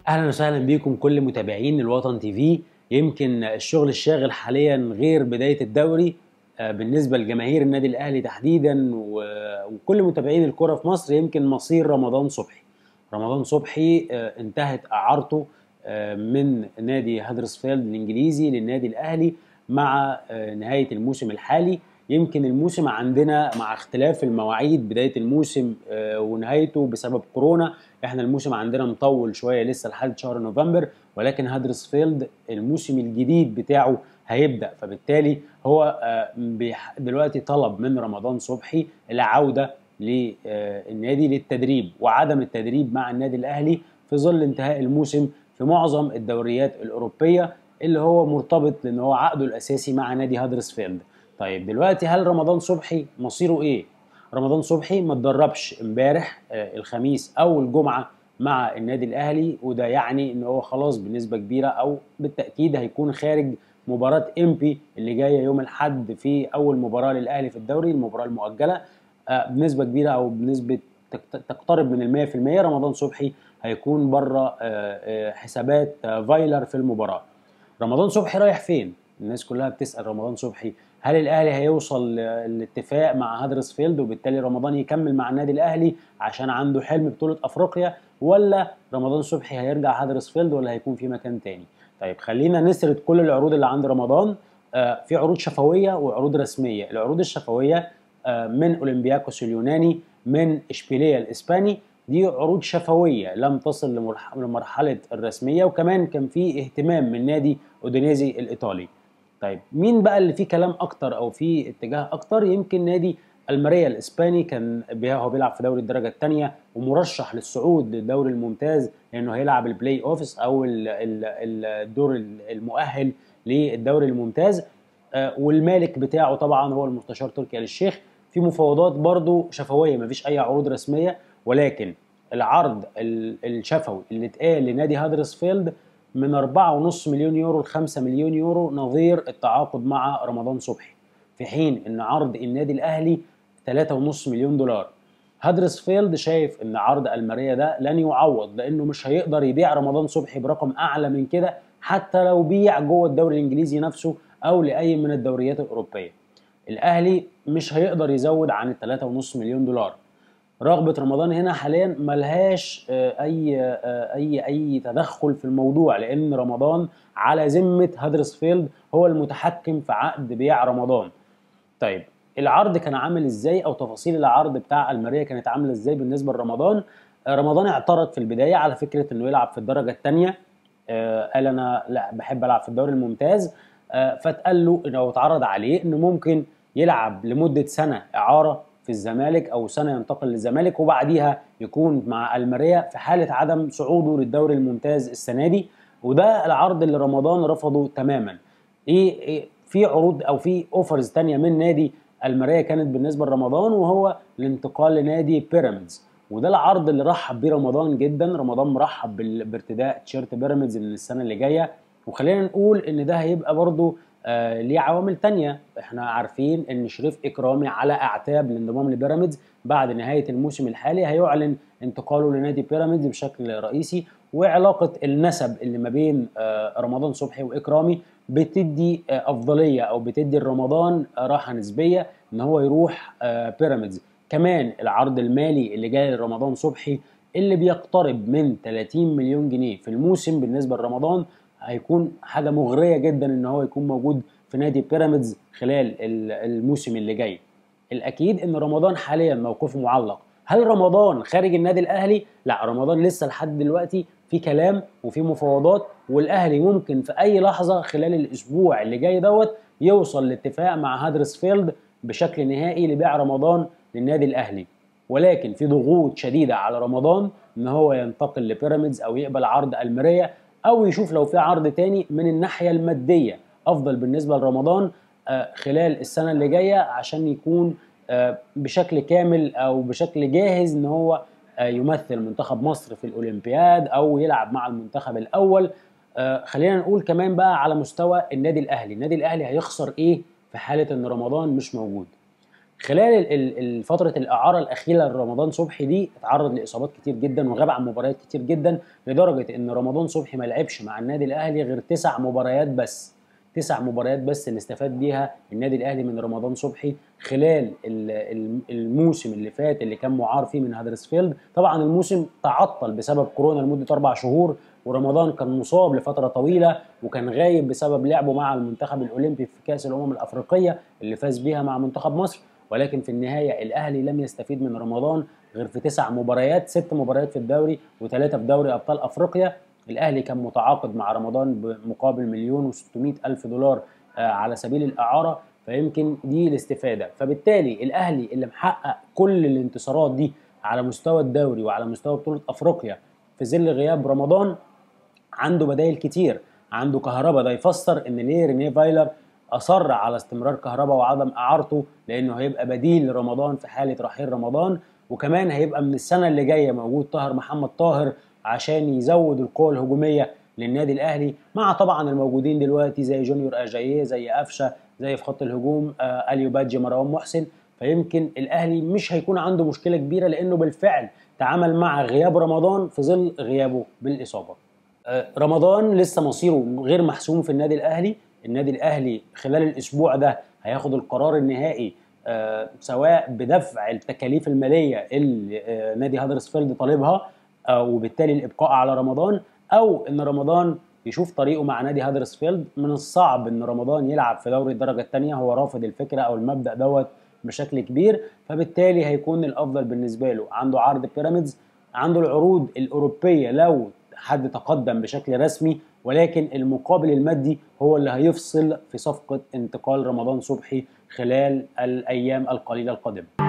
اهلا وسهلا بيكم كل متابعين الوطن تي في يمكن الشغل الشاغل حاليا غير بدايه الدوري آه، بالنسبه لجماهير النادي الاهلي تحديدا و- وكل متابعين الكره في مصر يمكن مصير رمضان صبحي رمضان صبحي آه، انتهت اعارته آه، من نادي هدرسفيلد الانجليزي للنادي الاهلي مع آه، نهايه الموسم الحالي يمكن الموسم عندنا مع اختلاف المواعيد بدايه الموسم آه، ونهايته بسبب كورونا احنا الموسم عندنا مطول شويه لسه لحد شهر نوفمبر ولكن هدرسفيلد الموسم الجديد بتاعه هيبدا فبالتالي هو آه، بيح- دلوقتي طلب من رمضان صبحي العوده للنادي للتدريب وعدم التدريب مع النادي الاهلي في ظل انتهاء الموسم في معظم الدوريات الاوروبيه اللي هو مرتبط لان هو عقده الاساسي مع نادي هدرسفيلد طيب دلوقتي هل رمضان صبحي مصيره ايه رمضان صبحي ما اتدربش امبارح آه، الخميس او الجمعه مع النادي الاهلي وده يعني ان هو خلاص بنسبه كبيره او بالتاكيد هيكون خارج مباراه امبي اللي جايه يوم الاحد في اول مباراه للاهلي في الدوري المباراه المؤجله آه، بنسبه كبيره او بنسبه تقت- تقترب من ال 100% رمضان صبحي هيكون بره حسابات آه، فايلر في المباراه رمضان صبحي رايح فين الناس كلها بتسال رمضان صبحي هل الاهلي هيوصل ل- لاتفاق مع هدرسفيلد وبالتالي رمضان يكمل مع النادي الاهلي عشان عنده حلم بطوله افريقيا ولا رمضان صبحي هيرجع هدرسفيلد ولا هيكون في مكان تاني طيب خلينا نسرد كل العروض اللي عند رمضان آه، في عروض شفويه وعروض رسميه العروض الشفويه آه، من اولمبياكوس اليوناني من اشبيليه الاسباني دي عروض شفويه لم تصل لمرح- لمرحله الرسميه وكمان كان في اهتمام من نادي اودينيزي الايطالي طيب مين بقى اللي فيه كلام اكتر او فيه اتجاه اكتر يمكن نادي الماريا الاسباني كان بي- هو بيلعب في دوري الدرجه الثانيه ومرشح للصعود للدوري الممتاز لانه هيلعب البلاي اوفس او ال- ال- الدور المؤهل للدوري الممتاز آه، والمالك بتاعه طبعا هو المستشار تركي آل الشيخ في مفاوضات برضو شفويه مفيش اي عروض رسميه ولكن العرض ال- الشفوي اللي اتقال لنادي هادرسفيلد من 4.5 مليون يورو ل 5 مليون يورو نظير التعاقد مع رمضان صبحي في حين ان عرض النادي الاهلي 3.5 مليون دولار هدرسفيلد شايف ان عرض الماريا ده لن يعوض لانه مش هيقدر يبيع رمضان صبحي برقم اعلى من كده حتى لو بيع جوه الدوري الانجليزي نفسه او لاي من الدوريات الاوروبيه الاهلي مش هيقدر يزود عن ال 3.5 مليون دولار رغبة رمضان هنا حاليا ملهاش آه، أي آه، أي أي تدخل في الموضوع لأن رمضان على ذمة هدرسفيلد هو المتحكم في عقد بيع رمضان. طيب العرض كان عامل ازاي او تفاصيل العرض بتاع الماريا كانت عامله ازاي بالنسبه لرمضان آه، رمضان اعترض في البدايه على فكره انه يلعب في الدرجه الثانيه قال انا لا بحب العب في الدوري الممتاز آه، فاتقال له انه اتعرض عليه انه ممكن يلعب لمده سنه اعاره في الزمالك او سنه ينتقل للزمالك وبعديها يكون مع الماريا في حاله عدم صعوده للدوري الممتاز السنه دي وده العرض اللي رمضان رفضه تماما ايه, إيه في عروض او في اوفرز تانية من نادي الماريا كانت بالنسبه لرمضان وهو الانتقال لنادي بيراميدز وده العرض اللي رحب بيه رمضان جدا رمضان مرحب بال- بارتداء تيشيرت بيراميدز من السنه اللي جايه وخلينا نقول ان ده هيبقى برضو آه ليه عوامل تانية احنا عارفين ان شريف اكرامي على اعتاب الانضمام لبيراميدز بعد نهايه الموسم الحالي هيعلن انتقاله لنادي بيراميدز بشكل رئيسي وعلاقه النسب اللي ما بين آه رمضان صبحي واكرامي بتدي آه افضليه او بتدي لرمضان آه راحه نسبيه ان هو يروح آه بيراميدز كمان العرض المالي اللي جاي لرمضان صبحي اللي بيقترب من 30 مليون جنيه في الموسم بالنسبه لرمضان هيكون حاجه مغريه جدا ان هو يكون موجود في نادي بيراميدز خلال ال- الموسم اللي جاي الاكيد ان رمضان حاليا موقفه معلق هل رمضان خارج النادي الاهلي لا رمضان لسه لحد دلوقتي في كلام وفي مفاوضات والاهلي ممكن في اي لحظه خلال الاسبوع اللي جاي دوت يوصل لاتفاق مع هادرسفيلد بشكل نهائي لبيع رمضان للنادي الاهلي ولكن في ضغوط شديده على رمضان ان هو ينتقل لبيراميدز او يقبل عرض الماريا او يشوف لو في عرض تاني من الناحيه الماديه افضل بالنسبه لرمضان آه، خلال السنه اللي جايه عشان يكون آه، بشكل كامل او بشكل جاهز ان هو آه، يمثل منتخب مصر في الاولمبياد او يلعب مع المنتخب الاول آه، خلينا نقول كمان بقى على مستوى النادي الاهلي النادي الاهلي هيخسر ايه في حاله ان رمضان مش موجود خلال فتره الاعاره الاخيره لرمضان صبحي دي اتعرض لاصابات كتير جدا وغاب عن مباريات كتير جدا لدرجه ان رمضان صبحي ما لعبش مع النادي الاهلي غير تسع مباريات بس تسع مباريات بس اللي استفاد بيها النادي الاهلي من رمضان صبحي خلال الموسم اللي فات اللي كان معار فيه من هدرسفيلد طبعا الموسم تعطل بسبب كورونا لمده اربع شهور ورمضان كان مصاب لفتره طويله وكان غايب بسبب لعبه مع المنتخب الاولمبي في كاس الامم الافريقيه اللي فاز بيها مع منتخب مصر ولكن في النهايه الاهلي لم يستفيد من رمضان غير في تسع مباريات ست مباريات في الدوري وثلاثه في دوري ابطال افريقيا الاهلي كان متعاقد مع رمضان بمقابل مليون و600 الف دولار على سبيل الاعاره فيمكن دي الاستفاده فبالتالي الاهلي اللي محقق كل الانتصارات دي على مستوى الدوري وعلى مستوى بطوله افريقيا في ظل غياب رمضان عنده بدائل كتير عنده كهربا ده يفسر ان ليه رينيه فايلر اصر على استمرار كهربا وعدم اعارته لانه هيبقى بديل لرمضان في حاله رحيل رمضان وكمان هيبقى من السنه اللي جايه موجود طاهر محمد طاهر عشان يزود القوه الهجوميه للنادي الاهلي مع طبعا الموجودين دلوقتي زي جونيور اجاييه زي قفشه زي في خط الهجوم آه اليو بادجي مروان محسن فيمكن الاهلي مش هيكون عنده مشكله كبيره لانه بالفعل تعامل مع غياب رمضان في ظل غيابه بالاصابه آه رمضان لسه مصيره غير محسوم في النادي الاهلي النادي الاهلي خلال الاسبوع ده هياخد القرار النهائي آه سواء بدفع التكاليف الماليه اللي آه نادي هدرسفيلد طالبها آه وبالتالي الابقاء على رمضان او ان رمضان يشوف طريقه مع نادي هدرسفيلد من الصعب ان رمضان يلعب في دوري الدرجه الثانيه هو رافض الفكره او المبدا دوت بشكل كبير فبالتالي هيكون الافضل بالنسبه له عنده عرض بيراميدز عنده العروض الاوروبيه لو حد تقدم بشكل رسمي ولكن المقابل المادي هو اللي هيفصل في صفقه انتقال رمضان صبحي خلال الايام القليله القادمه